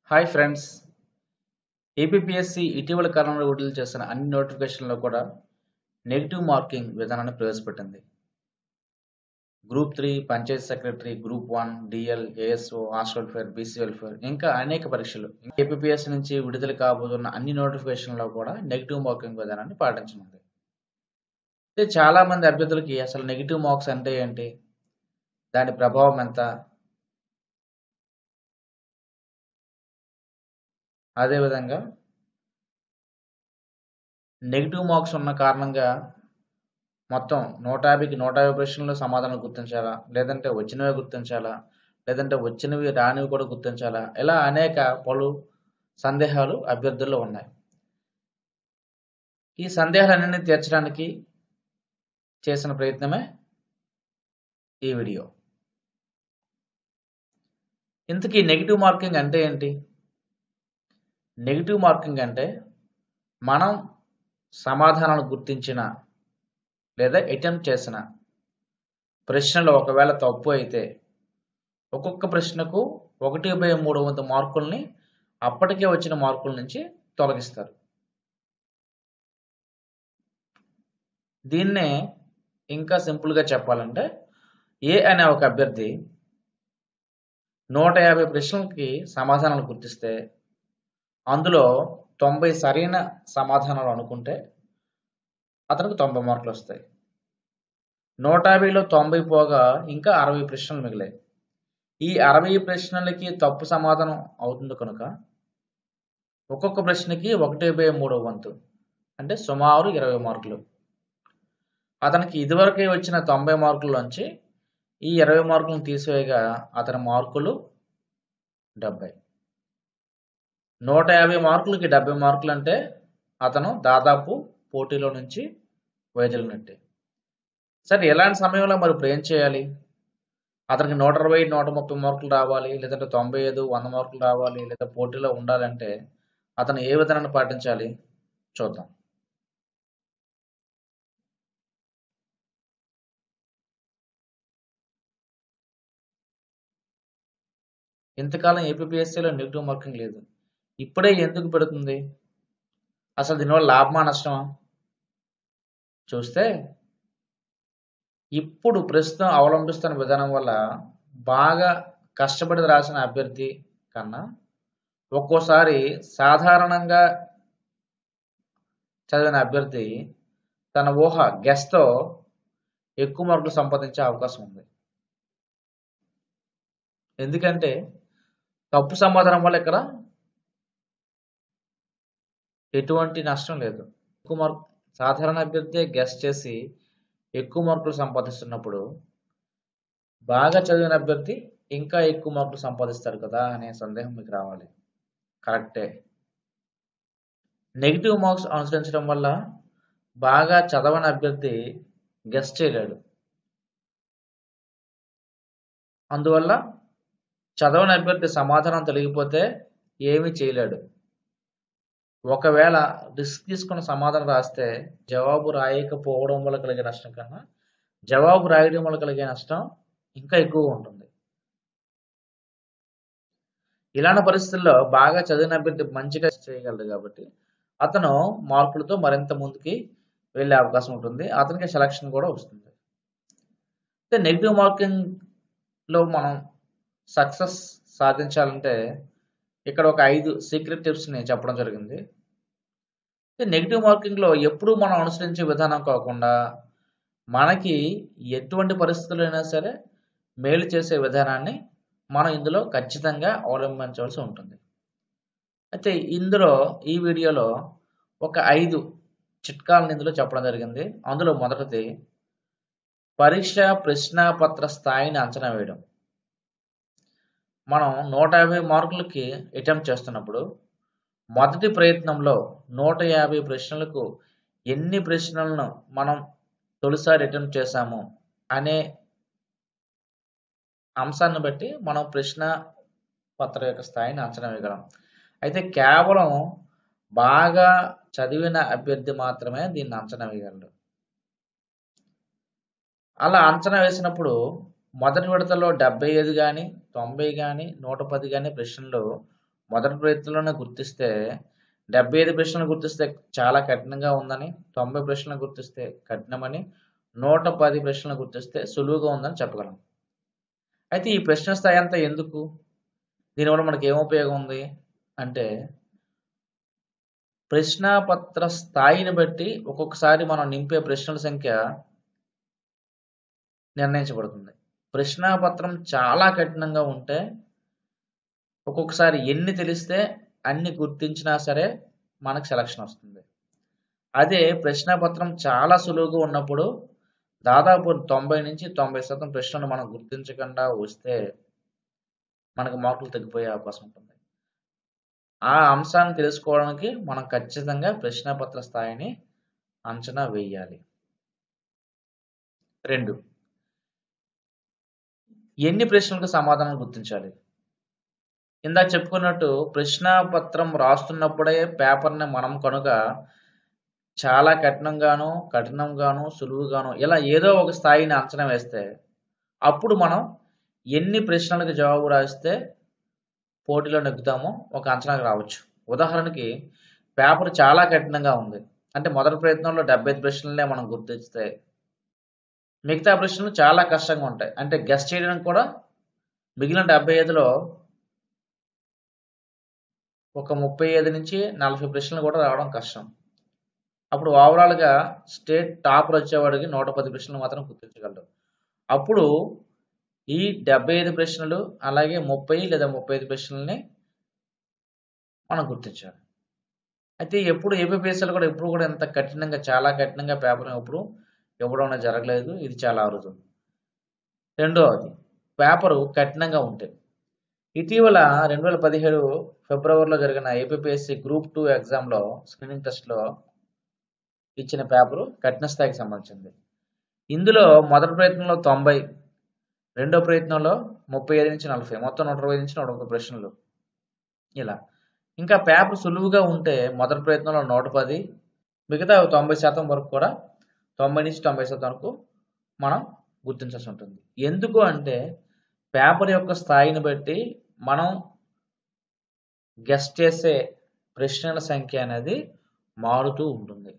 Hi friends APPSC ఇటీవల కాలంలో విడుదల చేసిన అన్ని నోటిఫికేషన్లో కూడా నెగిటివ్ మార్కింగ్ విధానాన్ని ప్రవేశపెట్టింది group three panchayat secretary group one DL ASO hostel welfare BC welfare ఇంకా అనేక పరీక్షలు ఏపీపీఎస్సీ నుంచి విడుదల కాబోతున్న అన్ని నోటిఫికేషన్లో కూడా నెగిటివ్ మార్కింగ్ విధానాన్ని పాటించనుంది అయితే చాలా మంది అభ్యర్థులకి అసలు నెగిటివ్ మార్క్స్ అంటే ఏంటి దాని ప్రభావం ఎంత అదేవిధంగా నెగిటివ్ మార్క్స్ ఉన్న కారణంగా మొత్తం నూట యాభైకి నూట యాభై ప్రశ్నలు సమాధానం గుర్తించాలా లేదంటే వచ్చినవే గుర్తించాలా లేదంటే వచ్చినవి రానివి కూడా గుర్తించాలా ఇలా అనేక పలు సందేహాలు అభ్యర్థుల్లో ఉన్నాయి ఈ సందేహాలన్నీ తీర్చడానికి చేసిన ప్రయత్నమే ఈ వీడియో ఇంతకీ నెగిటివ్ మార్కింగ్ అంటే ఏంటి నెగిటివ్ మార్కింగ్ అంటే మనం సమాధానాలు గుర్తించిన లేదా అటెంప్ట్ చేసిన ప్రశ్నలు ఒకవేళ తప్పు అయితే ఒక్కొక్క ప్రశ్నకు ఒకటి బై మూడు వంద మార్కుల్ని అప్పటికే వచ్చిన మార్కుల నుంచి తొలగిస్తారు దీన్నే ఇంకా సింపుల్గా చెప్పాలంటే ఏ అనే ఒక అభ్యర్థి నూట యాభై ప్రశ్నలకి సమాధానాలు గుర్తిస్తే అందులో తొంభై సరైన సమాధానాలు అనుకుంటే అతనికి తొంభై మార్కులు వస్తాయి నూట యాభైలో తొంభై పోగా ఇంకా అరవై ప్రశ్నలు మిగిలాయి ఈ అరవై ప్రశ్నలకి తప్పు సమాధానం అవుతుంది కనుక ఒక్కొక్క ప్రశ్నకి ఒకటి బై మూడో వంతు అంటే సుమారు ఇరవై మార్కులు అతనికి ఇదివరకే వచ్చిన తొంభై మార్కుల్లోంచి ఈ ఇరవై మార్కులను తీసివేయగా అతని మార్కులు డెబ్బై నూట యాభై మార్కులకి డెబ్బై మార్కులు అంటే అతను దాదాపు పోటీలో నుంచి వైదొలినట్టే సరే ఎలాంటి సమయంలో మరి ఇప్పుడు ఏం చేయాలి అతనికి నూట అరవై నూట ముప్పై మార్కులు రావాలి లేదంటే తొంభై ఐదు వంద మార్కులు రావాలి లేదా పోటీలో ఉండాలంటే అతను ఏ విధానాన్ని పాటించాలి చూద్దాం ఇంతకాలం ఏపీఎస్సీలో నెగిటివ్ మార్కింగ్ లేదు ఇప్పుడే ఎందుకు పెడుతుంది అసలు దీనివల్ల లాభమా నష్టమా చూస్తే ఇప్పుడు ప్రస్తుతం అవలంబిస్తున్న విధానం వల్ల బాగా కష్టపడి రాసిన అభ్యర్థి కన్నా ఒక్కోసారి సాధారణంగా చదివిన అభ్యర్థి తన ఊహ గెస్తో ఎక్కువ మార్కులు సంపాదించే అవకాశం ఉంది ఎందుకంటే తప్పు సమాధానం వల్ల ఇక్కడ ఎటువంటి నష్టం లేదు ఎక్కువ మార్క్ సాధారణ అభ్యర్థి గెస్ట్ చేసి ఎక్కువ మార్కులు సంపాదిస్తున్నప్పుడు బాగా చదివిన అభ్యర్థి ఇంకా ఎక్కువ మార్కులు సంపాదిస్తారు కదా అనే సందేహం మీకు రావాలి కరెక్టే నెగిటివ్ మార్క్స్ అనుసరించడం వల్ల బాగా చదవని అభ్యర్థి గెస్ట్ చేయలేడు అందువల్ల చదవని అభ్యర్థి సమాధానం తొలగిపోతే ఏమీ చేయలేడు ఒకవేళ రిస్క్ తీసుకున్న సమాధానం రాస్తే జవాబు రాయకపోవడం వల్ల కలిగే నష్టం కన్నా జవాబు రాయడం వల్ల కలిగే నష్టం ఇంకా ఎక్కువ ఉంటుంది ఇలాంటి పరిస్థితుల్లో బాగా చదివిన అభ్యర్థి మంచిగా చేయగలడు కాబట్టి అతను మార్కులతో మరింత ముందుకి వెళ్ళే అవకాశం ఉంటుంది అతనికి సెలక్షన్ కూడా వస్తుంది అయితే నెగిటివ్ మార్కింగ్లో మనం సక్సెస్ సాధించాలంటే ఇక్కడ ఒక ఐదు సీక్రెట్ టిప్స్ని చెప్పడం జరిగింది నెగిటివ్ మార్కింగ్లో ఎప్పుడు మనం అనుసరించే విధానం కాకుండా మనకి ఎటువంటి పరిస్థితులు అయినా సరే మేలు చేసే విధానాన్ని మనం ఇందులో ఖచ్చితంగా అవలంబించవలసి ఉంటుంది అయితే ఇందులో ఈ వీడియోలో ఒక ఐదు చిట్కాలను ఇందులో చెప్పడం జరిగింది అందులో మొదటిది పరీక్ష ప్రశ్నాపత్ర స్థాయిని అంచనా వేయడం మనం నూట యాభై మార్కులకి అటెంప్ట్ చేస్తున్నప్పుడు మొదటి ప్రయత్నంలో నూట యాభై ప్రశ్నలకు ఎన్ని ప్రశ్నలను మనం తొలిసారి అటెంప్ట్ చేశాము అనే అంశాన్ని బట్టి మనం ప్రశ్న పత్ర యొక్క స్థాయిని అంచనా వేయగలం అయితే కేవలం బాగా చదివిన అభ్యర్థి మాత్రమే దీన్ని అంచనా వేయగలరు అలా అంచనా వేసినప్పుడు మొదటి విడతలో డెబ్బై ఐదు కానీ తొంభై కానీ నూట పది కానీ ప్రశ్నలు మొదటి ప్రయత్నంలోనే గుర్తిస్తే డెబ్బై ఐదు ప్రశ్నలు గుర్తిస్తే చాలా కఠినంగా ఉందని తొంభై ప్రశ్నలు గుర్తిస్తే కఠినమని నూట పది ప్రశ్నలు గుర్తిస్తే సులువుగా ఉందని చెప్పగలం అయితే ఈ ప్రశ్న స్థాయి అంతా ఎందుకు దీనివల్ల మనకి ఏం ఉపయోగం ఉంది అంటే ప్రశ్నాపత్ర స్థాయిని బట్టి ఒక్కొక్కసారి మనం నింపే ప్రశ్నల సంఖ్య నిర్ణయించబడుతుంది ప్రశ్నాపత్రం చాలా కఠినంగా ఉంటే ఒక్కొక్కసారి ఎన్ని తెలిస్తే అన్ని గుర్తించినా సరే మనకు సెలక్షన్ వస్తుంది అదే ప్రశ్నాపత్రం చాలా సులువుగా ఉన్నప్పుడు దాదాపు తొంభై నుంచి తొంభై శాతం ప్రశ్నలు మనం గుర్తించకుండా వస్తే మనకు మార్కులు తగ్గిపోయే అవకాశం ఉంటుంది ఆ అంశాన్ని తెలుసుకోవడానికి మనం ఖచ్చితంగా ప్రశ్నపత్ర స్థాయిని అంచనా వేయాలి రెండు ఎన్ని ప్రశ్నలకు సమాధానం గుర్తించాలి ఇందాక చెప్పుకున్నట్టు ప్రశ్నాపత్రం రాస్తున్నప్పుడే పేపర్ని మనం కనుక చాలా కఠినంగాను కఠినంగాను సులువుగాను ఇలా ఏదో ఒక స్థాయిని అంచనా వేస్తే అప్పుడు మనం ఎన్ని ప్రశ్నలకు జవాబు రాస్తే పోటీలో నెగ్గుతామో ఒక అంచనాకు రావచ్చు ఉదాహరణకి పేపర్ చాలా కఠినంగా ఉంది అంటే మొదటి ప్రయత్నంలో డెబ్బై ఐదు ప్రశ్నలనే మనం గుర్తిస్తే మిగతా ప్రశ్నలు చాలా కష్టంగా ఉంటాయి అంటే గెస్ట్ చేయడానికి కూడా మిగిలిన డెబ్బై ఐదులో ఒక ముప్పై ఐదు నుంచి నలభై ప్రశ్నలు కూడా రావడం కష్టం అప్పుడు ఓవరాల్గా స్టేట్ టాపర్ వచ్చేవాడికి నూట పది ప్రశ్నలు మాత్రం గుర్తించగలరు అప్పుడు ఈ డెబ్బై ఐదు ప్రశ్నలు అలాగే ముప్పై లేదా ముప్పై ఐదు ప్రశ్నల్ని మనం గుర్తించాలి అయితే ఎప్పుడు ఏపీఎస్ఎల్ కూడా ఎప్పుడు కూడా ఇంత కఠినంగా చాలా కఠినంగా పేపర్ ఎప్పుడు ఇవ్వడం అనేది జరగలేదు ఇది చాలా అరుదు రెండవది పేపరు కఠినంగా ఉంటే ఇటీవల రెండు వేల పదిహేడు ఫిబ్రవరిలో జరిగిన ఏపీఎస్సి గ్రూప్ టూ ఎగ్జామ్లో స్క్రీనింగ్ టెస్ట్లో ఇచ్చిన పేపరు కఠిన స్థాయికి సంబంధించింది ఇందులో మొదటి ప్రయత్నంలో తొంభై రెండో ప్రయత్నంలో ముప్పై ఐదు నుంచి నలభై మొత్తం నూట ఇరవై నుంచి నూట ముప్పై ప్రశ్నలు ఇలా ఇంకా పేపర్ సులువుగా ఉంటే మొదటి ప్రయత్నంలో నూట పది మిగతా తొంభై శాతం వరకు కూడా తొంభై నుంచి తొంభై శాతం వరకు మనం గుర్తించాల్సి ఉంటుంది ఎందుకు అంటే పేపర్ యొక్క స్థాయిని బట్టి మనం గెస్ట్ చేసే ప్రశ్నల సంఖ్య అనేది మారుతూ ఉంటుంది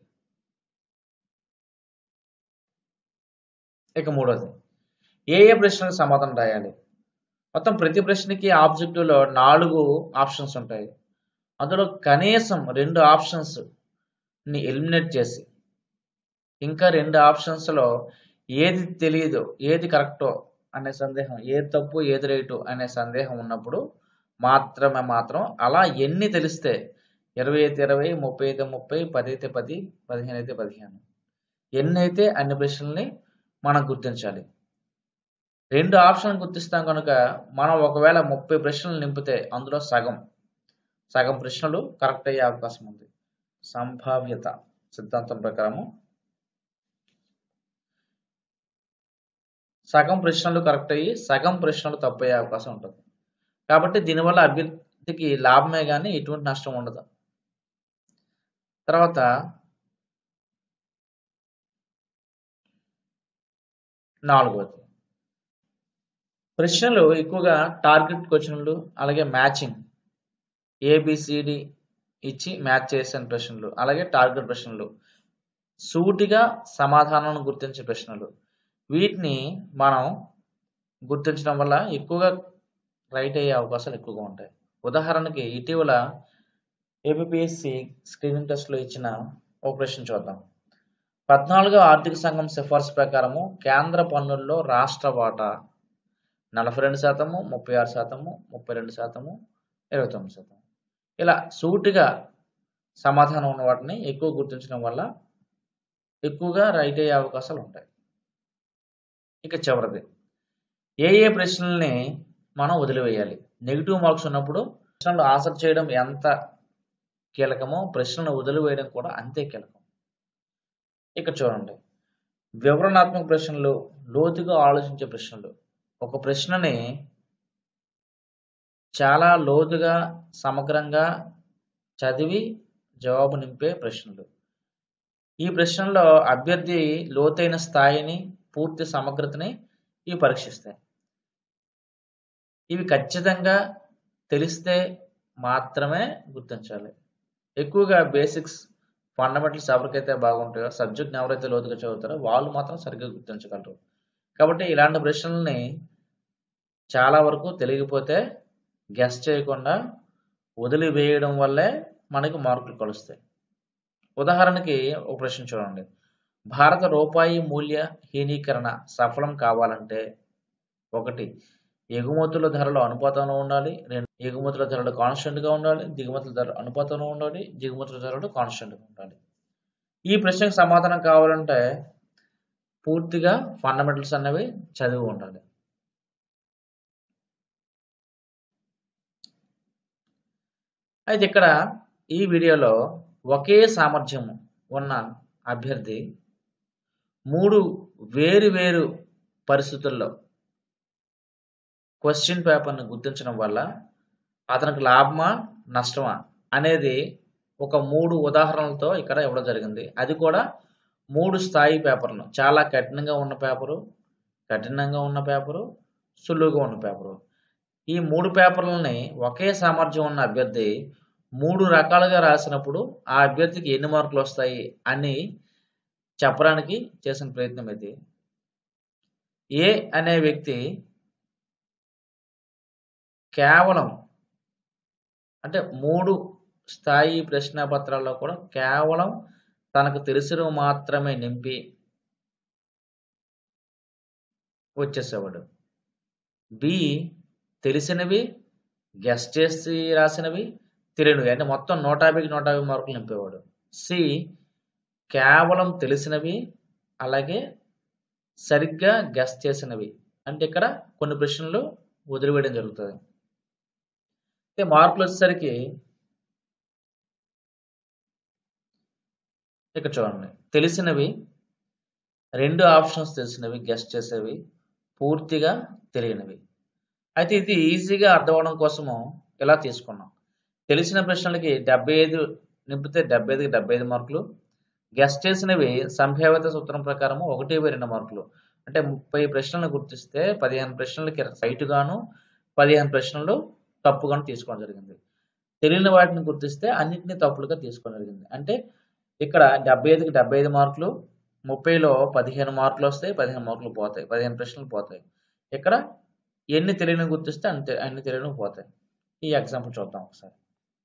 ఇక మూడోది ఏ ఏ ప్రశ్నలకు సమాధానం రాయాలి మొత్తం ప్రతి ప్రశ్నకి ఆబ్జెక్టివ్లో నాలుగు ఆప్షన్స్ ఉంటాయి అందులో కనీసం రెండు ఆప్షన్స్ ని ఎలిమినేట్ చేసి ఇంకా రెండు ఆప్షన్స్లో ఏది తెలియదు ఏది కరెక్టో అనే సందేహం ఏది తప్పు ఏది రైటు అనే సందేహం ఉన్నప్పుడు మాత్రమే మాత్రం అలా ఎన్ని తెలిస్తే ఇరవై అయితే ఇరవై ముప్పై అయితే ముప్పై పది అయితే పది పదిహేను అయితే పదిహేను ఎన్ని అయితే అన్ని ప్రశ్నల్ని మనం గుర్తించాలి రెండు ఆప్షన్ గుర్తిస్తాం కనుక మనం ఒకవేళ ముప్పై ప్రశ్నలు నింపితే అందులో సగం సగం ప్రశ్నలు కరెక్ట్ అయ్యే అవకాశం ఉంది సంభావ్యత సిద్ధాంతం ప్రకారము సగం ప్రశ్నలు కరెక్ట్ అయ్యి సగం ప్రశ్నలు తప్పు అయ్యే అవకాశం ఉంటుంది కాబట్టి దీనివల్ల అభ్యర్థికి లాభమే కానీ ఎటువంటి నష్టం ఉండదు తర్వాత నాలుగవది ప్రశ్నలు ఎక్కువగా టార్గెట్ క్వశ్చన్లు అలాగే మ్యాచింగ్ ఏబిసిడి ఇచ్చి మ్యాచ్ చేసిన ప్రశ్నలు అలాగే టార్గెట్ ప్రశ్నలు సూటిగా సమాధానం గుర్తించే ప్రశ్నలు వీటిని మనం గుర్తించడం వల్ల ఎక్కువగా రైట్ అయ్యే అవకాశాలు ఎక్కువగా ఉంటాయి ఉదాహరణకి ఇటీవల ఏపీఎస్సి స్క్రీనింగ్ టెస్ట్లో ఇచ్చిన ఒక ప్రశ్న చూద్దాం పద్నాలుగో ఆర్థిక సంఘం సిఫార్సు ప్రకారము కేంద్ర పన్నుల్లో రాష్ట్ర వాటా నలభై రెండు శాతము ముప్పై ఆరు శాతము ముప్పై రెండు శాతము ఇరవై తొమ్మిది శాతం ఇలా సూటిగా సమాధానం ఉన్న వాటిని ఎక్కువ గుర్తించడం వల్ల ఎక్కువగా రైట్ అయ్యే అవకాశాలు ఉంటాయి ఇక చివరిది ఏ ఏ ప్రశ్నల్ని మనం వదిలివేయాలి నెగిటివ్ మార్క్స్ ఉన్నప్పుడు ప్రశ్నలు ఆన్సర్ చేయడం ఎంత కీలకమో ప్రశ్నలు వదిలివేయడం కూడా అంతే కీలకం ఇక చూడండి వివరణాత్మక ప్రశ్నలు లోతుగా ఆలోచించే ప్రశ్నలు ఒక ప్రశ్నని చాలా లోతుగా సమగ్రంగా చదివి జవాబు నింపే ప్రశ్నలు ఈ ప్రశ్నలో అభ్యర్థి లోతైన స్థాయిని పూర్తి సమగ్రతని ఇవి పరీక్షిస్తాయి ఇవి ఖచ్చితంగా తెలిస్తే మాత్రమే గుర్తించాలి ఎక్కువగా బేసిక్స్ ఫండమెంటల్స్ ఎవరికైతే బాగుంటాయో సబ్జెక్ట్ని ఎవరైతే లోతుగా చదువుతారో వాళ్ళు మాత్రం సరిగ్గా గుర్తించగలరు కాబట్టి ఇలాంటి ప్రశ్నల్ని చాలా వరకు తెలియకపోతే గెస్ చేయకుండా వదిలివేయడం వల్లే మనకి మార్కులు కలుస్తాయి ఉదాహరణకి ఒక ప్రశ్న చూడండి భారత రూపాయి మూల్య హీనీకరణ సఫలం కావాలంటే ఒకటి ఎగుమతుల ధరలు అనుపాతంలో ఉండాలి రెండు ఎగుమతుల ధరలు కాన్స్టెంట్గా ఉండాలి దిగుమతుల ధరలు అనుపాతంలో ఉండాలి దిగుమతుల ధరలు కాన్స్టెంట్గా ఉండాలి ఈ ప్రశ్నకు సమాధానం కావాలంటే పూర్తిగా ఫండమెంటల్స్ అనేవి చదివి ఉండాలి అయితే ఇక్కడ ఈ వీడియోలో ఒకే సామర్థ్యం ఉన్న అభ్యర్థి మూడు వేరు వేరు పరిస్థితుల్లో క్వశ్చన్ పేపర్ని గుర్తించడం వల్ల అతనికి లాభమా నష్టమా అనేది ఒక మూడు ఉదాహరణలతో ఇక్కడ ఇవ్వడం జరిగింది అది కూడా మూడు స్థాయి పేపర్లు చాలా కఠినంగా ఉన్న పేపరు కఠినంగా ఉన్న పేపరు సులువుగా ఉన్న పేపరు ఈ మూడు పేపర్లని ఒకే సామర్థ్యం ఉన్న అభ్యర్థి మూడు రకాలుగా రాసినప్పుడు ఆ అభ్యర్థికి ఎన్ని మార్కులు వస్తాయి అని చెప్పడానికి చేసిన ప్రయత్నం ఇది ఏ అనే వ్యక్తి కేవలం అంటే మూడు స్థాయి ప్రశ్న పత్రాల్లో కూడా కేవలం తనకు తెలిసినవి మాత్రమే నింపి వచ్చేసేవాడు బి తెలిసినవి గెస్ట్ చేసి రాసినవి తెలియనివి అంటే మొత్తం నూట యాభైకి నూట యాభై మార్కులు నింపేవాడు సి కేవలం తెలిసినవి అలాగే సరిగ్గా గెస్ట్ చేసినవి అంటే ఇక్కడ కొన్ని ప్రశ్నలు వదిలివేయడం జరుగుతుంది అయితే మార్కులు వచ్చేసరికి ఇక్కడ చూడండి తెలిసినవి రెండు ఆప్షన్స్ తెలిసినవి గెస్ట్ చేసేవి పూర్తిగా తెలియనివి అయితే ఇది ఈజీగా అర్థం అవడం కోసము ఇలా తీసుకున్నాం తెలిసిన ప్రశ్నలకి డెబ్బై ఐదు నింపితే డెబ్బై ఐదుకి డెబ్బై ఐదు మార్కులు గెస్ట్ చేసినవి సంభావ్యత సూత్రం ప్రకారం ఒకటి బై రెండు మార్కులు అంటే ముప్పై ప్రశ్నలను గుర్తిస్తే పదిహేను ప్రశ్నలకి రైట్ గాను పదిహేను ప్రశ్నలు తప్పుగాను తీసుకోవడం జరిగింది తెలియని వాటిని గుర్తిస్తే అన్నింటినీ తప్పులుగా తీసుకోవడం జరిగింది అంటే ఇక్కడ డెబ్బై ఐదుకి డెబ్బై ఐదు మార్కులు ముప్పైలో పదిహేను మార్కులు వస్తాయి పదిహేను మార్కులు పోతాయి పదిహేను ప్రశ్నలు పోతాయి ఇక్కడ ఎన్ని తెలియని గుర్తిస్తే అన్ని అన్ని తెలియని పోతాయి ఈ ఎగ్జాంపుల్ చూద్దాం ఒకసారి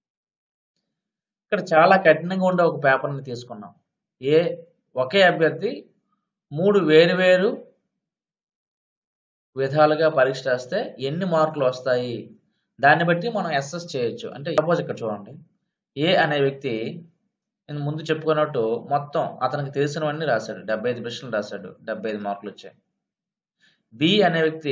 ఇక్కడ చాలా కఠినంగా ఉండే ఒక పేపర్ని తీసుకున్నాం ఏ ఒకే అభ్యర్థి మూడు వేరు వేరు విధాలుగా పరీక్ష రాస్తే ఎన్ని మార్కులు వస్తాయి దాన్ని బట్టి మనం ఎస్ఎస్ చేయొచ్చు అంటే సపోజ్ ఇక్కడ చూడండి ఏ అనే వ్యక్తి నేను ముందు చెప్పుకున్నట్టు మొత్తం అతనికి తెలిసినవన్నీ రాశాడు డెబ్బై ఐదు ప్రశ్నలు రాశాడు డెబ్బై ఐదు మార్కులు వచ్చాయి బి అనే వ్యక్తి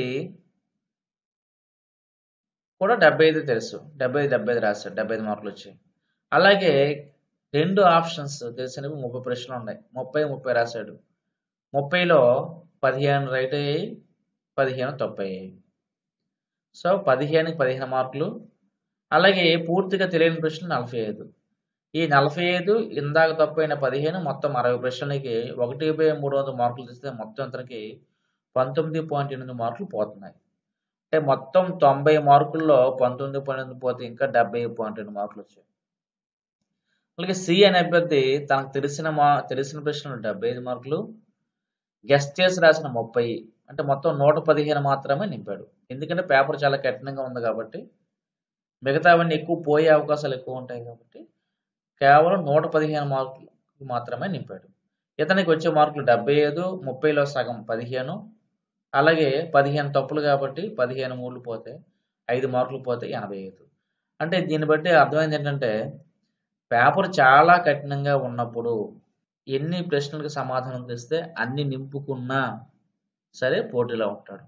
కూడా డెబ్బై ఐదు తెలుసు డెబ్బై ఐదు డెబ్బై ఐదు రాశాడు డెబ్బై ఐదు మార్కులు వచ్చాయి అలాగే రెండు ఆప్షన్స్ తెలిసినవి ముప్పై ప్రశ్నలు ఉన్నాయి ముప్పై ముప్పై రాశాడు ముప్పైలో పదిహేను రైట్ అయ్యాయి పదిహేను తప్పు అయ్యాయి సో పదిహేనుకి పదిహేను మార్కులు అలాగే పూర్తిగా తెలియని ప్రశ్నలు నలభై ఐదు ఈ నలభై ఐదు ఇందాక తప్పైన పదిహేను మొత్తం అరవై ప్రశ్నలకి ఒకటి బై మూడు వందల మార్కులు తీస్తే మొత్తం ఇతనికి పంతొమ్మిది పాయింట్ ఎనిమిది మార్కులు పోతున్నాయి అంటే మొత్తం తొంభై మార్కుల్లో పంతొమ్మిది పాయింట్ ఎనిమిది పోతే ఇంకా డెబ్బై పాయింట్ ఎనిమిది మార్కులు వచ్చాయి అలాగే సి అనే అభ్యర్థి తనకు తెలిసిన మా తెలిసిన ప్రశ్నలు డెబ్బై ఐదు మార్కులు గెస్ట్ చేసి రాసిన ముప్పై అంటే మొత్తం నూట పదిహేను మాత్రమే నింపాడు ఎందుకంటే పేపర్ చాలా కఠినంగా ఉంది కాబట్టి మిగతావన్నీ ఎక్కువ పోయే అవకాశాలు ఎక్కువ ఉంటాయి కాబట్టి కేవలం నూట పదిహేను మార్కులు మాత్రమే నింపాడు ఇతనికి వచ్చే మార్కులు డెబ్బై ఐదు ముప్పైలో సగం పదిహేను అలాగే పదిహేను తప్పులు కాబట్టి పదిహేను మూడు పోతే ఐదు మార్కులు పోతే ఎనభై ఐదు అంటే దీన్ని బట్టి అర్థమైంది ఏంటంటే పేపర్ చాలా కఠినంగా ఉన్నప్పుడు ఎన్ని ప్రశ్నలకు సమాధానం తెస్తే అన్ని నింపుకున్నా సరే పోటీలో ఉంటాడు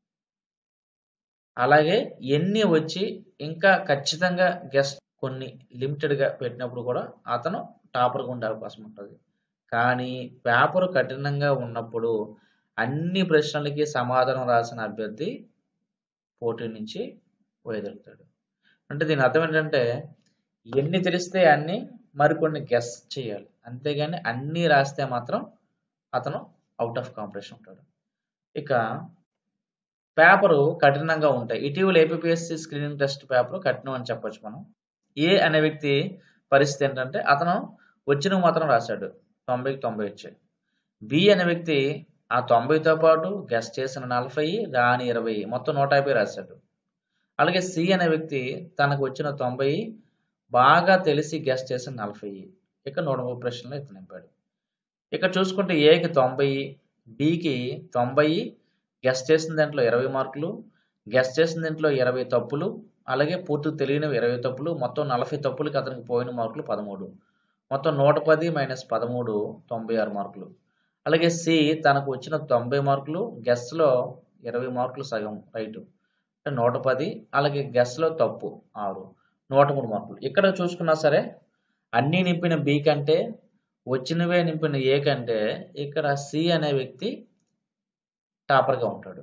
అలాగే ఎన్ని వచ్చి ఇంకా ఖచ్చితంగా గెస్ట్ కొన్ని లిమిటెడ్గా పెట్టినప్పుడు కూడా అతను టాపర్గా ఉండే అవకాశం ఉంటుంది కానీ పేపర్ కఠినంగా ఉన్నప్పుడు అన్ని ప్రశ్నలకి సమాధానం రాసిన అభ్యర్థి పోటీ నుంచి వైదొలుగుతాడు అంటే దీని అర్థం ఏంటంటే ఎన్ని తెలిస్తే అన్ని మరికొన్ని గెస్ చేయాలి అంతేగాని అన్నీ రాస్తే మాత్రం అతను అవుట్ ఆఫ్ కాంపిటీషన్ ఉంటాడు ఇక పేపరు కఠినంగా ఉంటాయి ఇటీవల ఏపీఎస్సి స్క్రీనింగ్ టెస్ట్ పేపర్ కఠినం అని చెప్పొచ్చు మనం ఏ అనే వ్యక్తి పరిస్థితి ఏంటంటే అతను వచ్చినవి మాత్రం రాశాడు తొంభైకి తొంభై వచ్చాయి బి అనే వ్యక్తి ఆ తొంభైతో పాటు గెస్ట్ చేసిన నలభై రాని ఇరవై మొత్తం నూట యాభై రాశాడు అలాగే సి అనే వ్యక్తి తనకు వచ్చిన తొంభై బాగా తెలిసి గెస్ట్ చేసిన నలభై ఇక్కడ నూట ముప్పై ప్రశ్నలు ఇతను నింపాడు ఇక్కడ చూసుకుంటే ఏకి తొంభై బికి తొంభై గెస్ట్ చేసిన దాంట్లో ఇరవై మార్కులు గెస్ట్ చేసిన దాంట్లో ఇరవై తప్పులు అలాగే పూర్తి తెలియనివి ఇరవై తప్పులు మొత్తం నలభై తప్పులకి అతనికి పోయిన మార్కులు పదమూడు మొత్తం నూట పది మైనస్ పదమూడు తొంభై ఆరు మార్కులు అలాగే సి తనకు వచ్చిన తొంభై మార్కులు గెస్ట్లో ఇరవై మార్కులు సగం రైట్ అంటే నూట పది అలాగే గెస్ట్లో తప్పు ఆరు నూట మూడు మార్కులు ఇక్కడ చూసుకున్నా సరే అన్నీ నింపిన బి కంటే వచ్చినవే నింపిన ఏ కంటే ఇక్కడ సి అనే వ్యక్తి టాపర్గా ఉంటాడు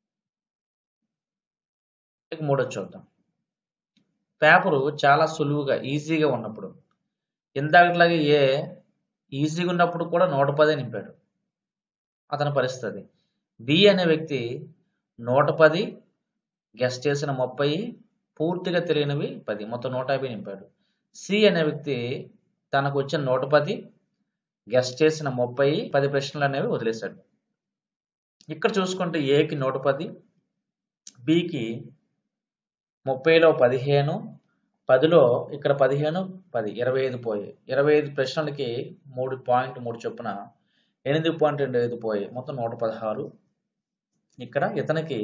ఇక మూడో చూద్దాం పేపరు చాలా సులువుగా ఈజీగా ఉన్నప్పుడు ఇందాకట్లాగే ఏ ఈజీగా ఉన్నప్పుడు కూడా నూట పదే నింపాడు అతని పరిస్థితి బి అనే వ్యక్తి నూట పది గెస్ట్ చేసిన ముప్పై పూర్తిగా తెలియనివి పది మొత్తం నూట యాభై నింపాడు సి అనే వ్యక్తి తనకు వచ్చిన నూట పది గెస్ట్ చేసిన ముప్పై పది ప్రశ్నలు అనేవి వదిలేశాడు ఇక్కడ చూసుకుంటే ఏకి నూట పది బికి ముప్పైలో పదిహేను పదిలో ఇక్కడ పదిహేను పది ఇరవై ఐదు పోయి ఇరవై ఐదు ప్రశ్నలకి మూడు పాయింట్ మూడు చొప్పున ఎనిమిది పాయింట్ రెండు ఐదు పోయి మొత్తం నూట పదహారు ఇక్కడ ఇతనికి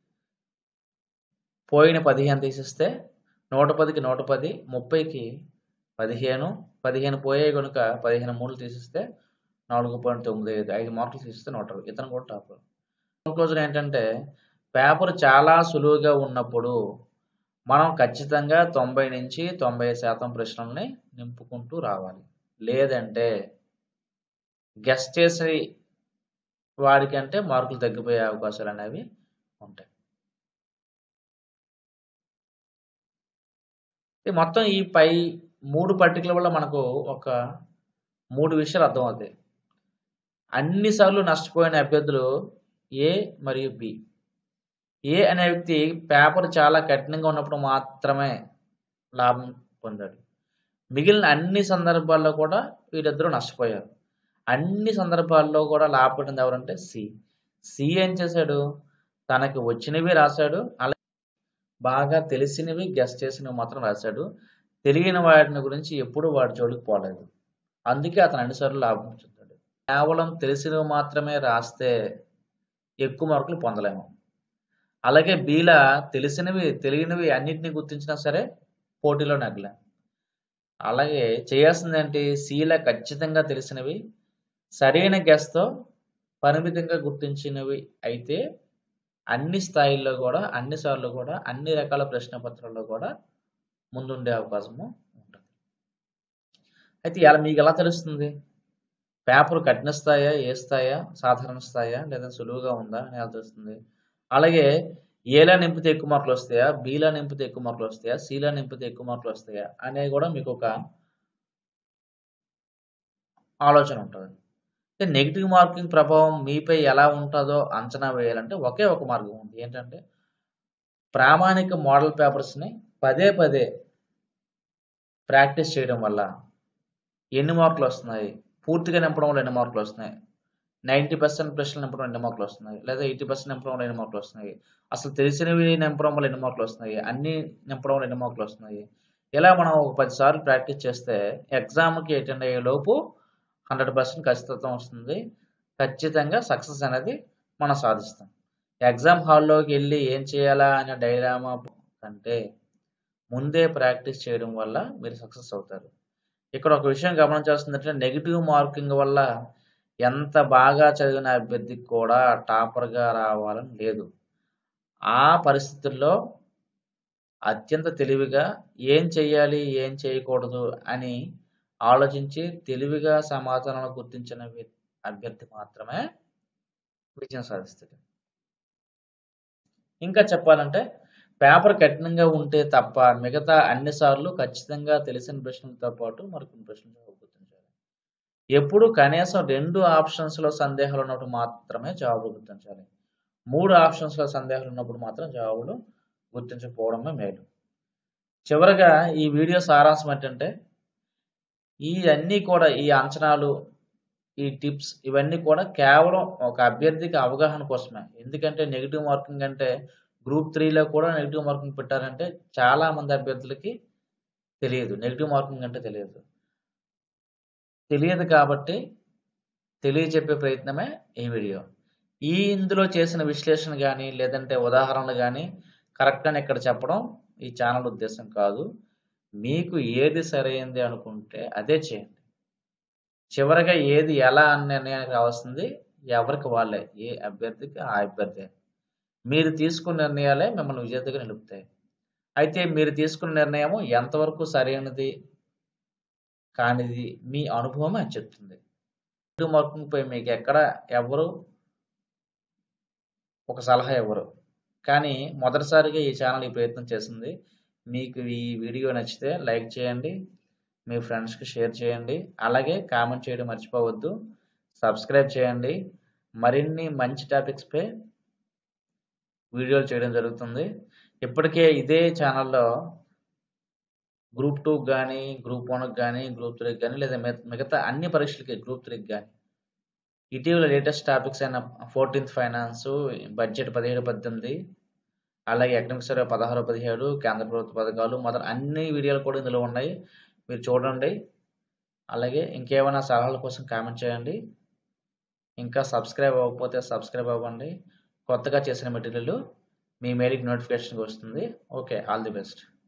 పోయిన పదిహేను తీసిస్తే నూట పదికి నూట పది ముప్పైకి పదిహేను పదిహేను పోయే కనుక పదిహేను మూడు తీసిస్తే నాలుగు పాయింట్ తొమ్మిది ఐదు ఐదు మార్కులు తీసిస్తే నూట అరవై. ఇతను కూడా టాప్ కంక్లూజన్ ఏంటంటే పేపర్ చాలా సులువుగా ఉన్నప్పుడు మనం ఖచ్చితంగా తొంభై నుంచి తొంభై శాతం ప్రశ్నల్ని నింపుకుంటూ రావాలి లేదంటే గెస్ట్ చేసి వాడికంటే మార్కులు తగ్గిపోయే అవకాశాలు అనేవి ఉంటాయి ఈ మొత్తం ఈ పై మూడు పట్టికల వల్ల మనకు ఒక మూడు విషయాలు అర్థమవుతాయి అన్నిసార్లు నష్టపోయిన అభ్యర్థులు ఏ మరియు బి ఏ అనే వ్యక్తి పేపర్ చాలా కఠినంగా ఉన్నప్పుడు మాత్రమే లాభం పొందాడు మిగిలిన అన్ని సందర్భాల్లో కూడా వీరిద్దరూ నష్టపోయారు అన్ని సందర్భాల్లో కూడా లాభపడింది ఎవరంటే సి సి ఏం చేశాడు తనకి వచ్చినవి రాశాడు అలాగే బాగా తెలిసినవి గెస్ట్ చేసినవి మాత్రం రాశాడు తెలియని వాటిని గురించి ఎప్పుడు వాడి జోలికి పోలేదు అందుకే అతను అన్నిసార్లు లాభం చెందాడు కేవలం తెలిసినవి మాత్రమే రాస్తే ఎక్కువ మార్కులు పొందలేము అలాగే బీలా తెలిసినవి తెలియనివి అన్నిటిని గుర్తించినా సరే పోటీలో నగ్గలేం అలాగే చేయాల్సింది ఏంటి సీల ఖచ్చితంగా తెలిసినవి సరైన గెస్తో పరిమితంగా గుర్తించినవి అయితే అన్ని స్థాయిల్లో కూడా అన్ని సార్లు కూడా అన్ని రకాల ప్రశ్న పత్రాల్లో కూడా ముందుండే అవకాశము ఉంటుంది అయితే ఇలా మీకు ఎలా తెలుస్తుంది పేపర్ కఠిన స్థాయా ఏ స్థాయా సాధారణ స్థాయా లేదా సులువుగా ఉందా అని ఎలా తెలుస్తుంది అలాగే ఏలా నింపితే ఎక్కువ మార్కులు వస్తాయా బీలా నింపితే ఎక్కువ మార్కులు వస్తాయా సీలా నింపితే ఎక్కువ మార్కులు వస్తాయా అనేది కూడా మీకు ఒక ఆలోచన ఉంటుంది నెగిటివ్ మార్కింగ్ ప్రభావం మీపై ఎలా ఉంటుందో అంచనా వేయాలంటే ఒకే ఒక మార్గం ఉంది ఏంటంటే ప్రామాణిక మోడల్ పేపర్స్ని పదే పదే ప్రాక్టీస్ చేయడం వల్ల ఎన్ని మార్కులు వస్తున్నాయి పూర్తిగా నింపడం వల్ల ఎన్ని మార్కులు వస్తున్నాయి నైంటీ పర్సెంట్ ప్రశ్నలు నింపడం ఎన్ని మార్కులు వస్తున్నాయి లేదా ఎయిటీ పర్సెంట్ నింపడం వల్ల ఎన్ని మార్కులు వస్తున్నాయి అసలు తెలిసినవి నింపడం వల్ల ఎన్ని మార్కులు వస్తున్నాయి అన్ని నింపడం వల్ల ఎన్ని మార్కులు వస్తున్నాయి ఇలా మనం ఒక పది సార్లు ప్రాక్టీస్ చేస్తే ఎగ్జామ్కి అటెండ్ అయ్యే లోపు హండ్రెడ్ పర్సెంట్ ఖచ్చితత్వం వస్తుంది ఖచ్చితంగా సక్సెస్ అనేది మనం సాధిస్తాం ఎగ్జామ్ హాల్లోకి వెళ్ళి ఏం చేయాలా అనే డైలామా కంటే ముందే ప్రాక్టీస్ చేయడం వల్ల మీరు సక్సెస్ అవుతారు ఇక్కడ ఒక విషయం గమనించాల్సిందంటే నెగిటివ్ మార్కింగ్ వల్ల ఎంత బాగా చదివిన అభ్యర్థికి కూడా టాపర్గా రావాలని లేదు ఆ పరిస్థితుల్లో అత్యంత తెలివిగా ఏం చేయాలి ఏం చేయకూడదు అని ఆలోచించి తెలివిగా సమాధానాలు గుర్తించిన వ్య- అభ్యర్థి మాత్రమే విజయం సాధిస్తాడు ఇంకా చెప్పాలంటే పేపర్ కఠినంగా ఉంటే తప్ప మిగతా అన్ని సార్లు ఖచ్చితంగా తెలిసిన ప్రశ్నలతో పాటు మరికొన్ని ప్రశ్నలు జవాబు గుర్తించాలి ఎప్పుడు కనీసం రెండు ఆప్షన్స్ లో సందేహాలు ఉన్నప్పుడు మాత్రమే జవాబు గుర్తించాలి మూడు ఆప్షన్స్లో సందేహాలు ఉన్నప్పుడు మాత్రం జవాబులు గుర్తించకపోవడమే మేలు చివరగా ఈ వీడియో సారాంశం ఏంటంటే ఈ అన్నీ కూడా ఈ అంచనాలు ఈ టిప్స్ ఇవన్నీ కూడా కేవలం ఒక అభ్యర్థికి అవగాహన కోసమే ఎందుకంటే నెగిటివ్ మార్కింగ్ అంటే గ్రూప్ త్రీలో కూడా నెగిటివ్ మార్కింగ్ పెట్టారంటే చాలా మంది అభ్యర్థులకి తెలియదు నెగిటివ్ మార్కింగ్ అంటే తెలియదు తెలియదు కాబట్టి తెలియజెప్పే ప్రయత్నమే ఈ వీడియో ఈ ఇందులో చేసిన విశ్లేషణ కానీ లేదంటే ఉదాహరణలు కానీ కరెక్ట్ అని ఇక్కడ చెప్పడం ఈ ఛానల్ ఉద్దేశం కాదు మీకు ఏది సరైంది అనుకుంటే అదే చేయండి చివరగా ఏది ఎలా అని నిర్ణయానికి రావాల్సింది ఎవరికి వాళ్ళే ఏ అభ్యర్థికి ఆ అభ్యర్థి మీరు తీసుకున్న నిర్ణయాలే మిమ్మల్ని విజేతగా నిలుపుతాయి అయితే మీరు తీసుకున్న నిర్ణయం ఎంతవరకు సరైనది కానిది మీ అనుభవం అని చెప్తుంది మార్కింగ్ పై మీకు ఎక్కడ ఎవరు ఒక సలహా ఇవ్వరు కానీ మొదటిసారిగా ఈ ఛానల్ ఈ ప్రయత్నం చేసింది మీకు ఈ వీడియో నచ్చితే లైక్ చేయండి మీ ఫ్రెండ్స్కి షేర్ చేయండి అలాగే కామెంట్ చేయడం మర్చిపోవద్దు సబ్స్క్రైబ్ చేయండి మరిన్ని మంచి టాపిక్స్పై వీడియోలు చేయడం జరుగుతుంది ఇప్పటికే ఇదే ఛానల్లో గ్రూప్ టూకి కానీ గ్రూప్ వన్కి కానీ గ్రూప్ త్రీకి కానీ లేదా మిగతా అన్ని పరీక్షలకి గ్రూప్ త్రీకి కానీ ఇటీవల లేటెస్ట్ టాపిక్స్ అయిన ఫోర్టీన్త్ ఫైనాన్స్ బడ్జెట్ పదిహేడు పద్దెనిమిది అలాగే ఎకనామిక్ సర్వే పదహారు పదిహేడు కేంద్ర ప్రభుత్వ పథకాలు మొదలు అన్ని వీడియోలు కూడా ఇందులో ఉన్నాయి మీరు చూడండి అలాగే ఇంకేమైనా సలహాల కోసం కామెంట్ చేయండి ఇంకా సబ్స్క్రైబ్ అవ్వకపోతే సబ్స్క్రైబ్ అవ్వండి కొత్తగా చేసిన మెటీరియల్ మీ మెయిల్కి నోటిఫికేషన్ వస్తుంది ఓకే ఆల్ ది బెస్ట్